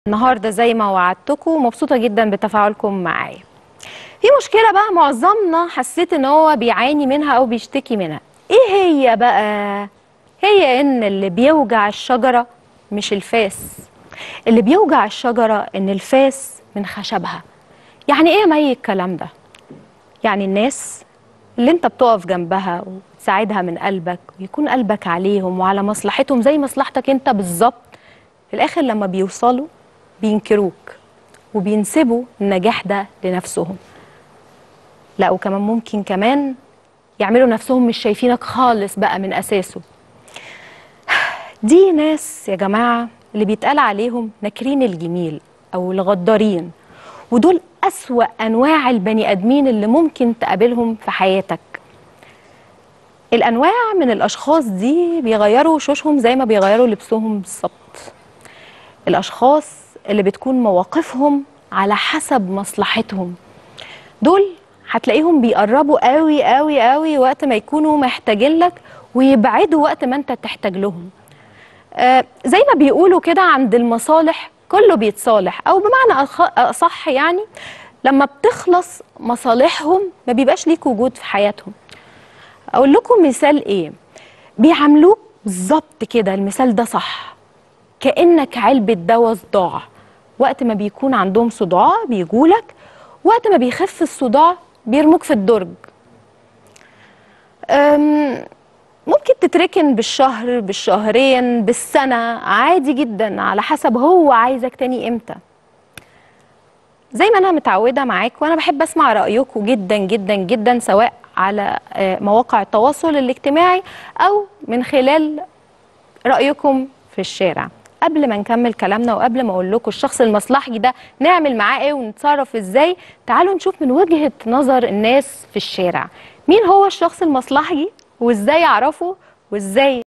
النهارده زي ما وعدتكم مبسوطه جدا بتفاعلكم معايا في مشكله بقى معظمنا حسيت ان هو بيعاني منها او بيشتكي منها ايه هي بقى هي ان اللي بيوجع الشجره مش الفاس اللي بيوجع الشجره ان الفاس من خشبها يعني ايه مي الكلام ده يعني الناس اللي انت بتقف جنبها وتساعدها من قلبك ويكون قلبك عليهم وعلى مصلحتهم زي مصلحتك انت بالظبط في الاخر لما بيوصلوا بينكروك وبينسبوا النجاح ده لنفسهم لا وكمان ممكن كمان يعملوا نفسهم مش شايفينك خالص بقى من اساسه دي ناس يا جماعه اللي بيتقال عليهم ناكرين الجميل او الغدارين ودول أسوأ أنواع البني آدمين اللي ممكن تقابلهم في حياتك الأنواع من الأشخاص دي بيغيروا وشوشهم زي ما بيغيروا لبسهم بالظبط الأشخاص اللي بتكون مواقفهم على حسب مصلحتهم دول هتلاقيهم بيقربوا قوي قوي قوي وقت ما يكونوا محتاجين لك ويبعدوا وقت ما انت تحتاج لهم آه زي ما بيقولوا كده عند المصالح كله بيتصالح او بمعنى اصح يعني لما بتخلص مصالحهم ما بيبقاش ليك وجود في حياتهم اقول لكم مثال ايه بيعاملوك بالظبط كده المثال ده صح كانك علبه دواء صداع وقت ما بيكون عندهم صداع بيجولك وقت ما بيخف الصداع بيرموك في الدرج ممكن تتركن بالشهر بالشهرين بالسنة عادي جدا على حسب هو عايزك تاني امتى زي ما انا متعودة معاك وانا بحب اسمع رأيكم جدا جدا جدا سواء على مواقع التواصل الاجتماعي او من خلال رأيكم في الشارع قبل ما نكمل كلامنا وقبل ما اقول لكم الشخص المصلحي ده نعمل معاه ايه ونتصرف ازاي تعالوا نشوف من وجهة نظر الناس في الشارع مين هو الشخص المصلحي وازاي اعرفه وازاي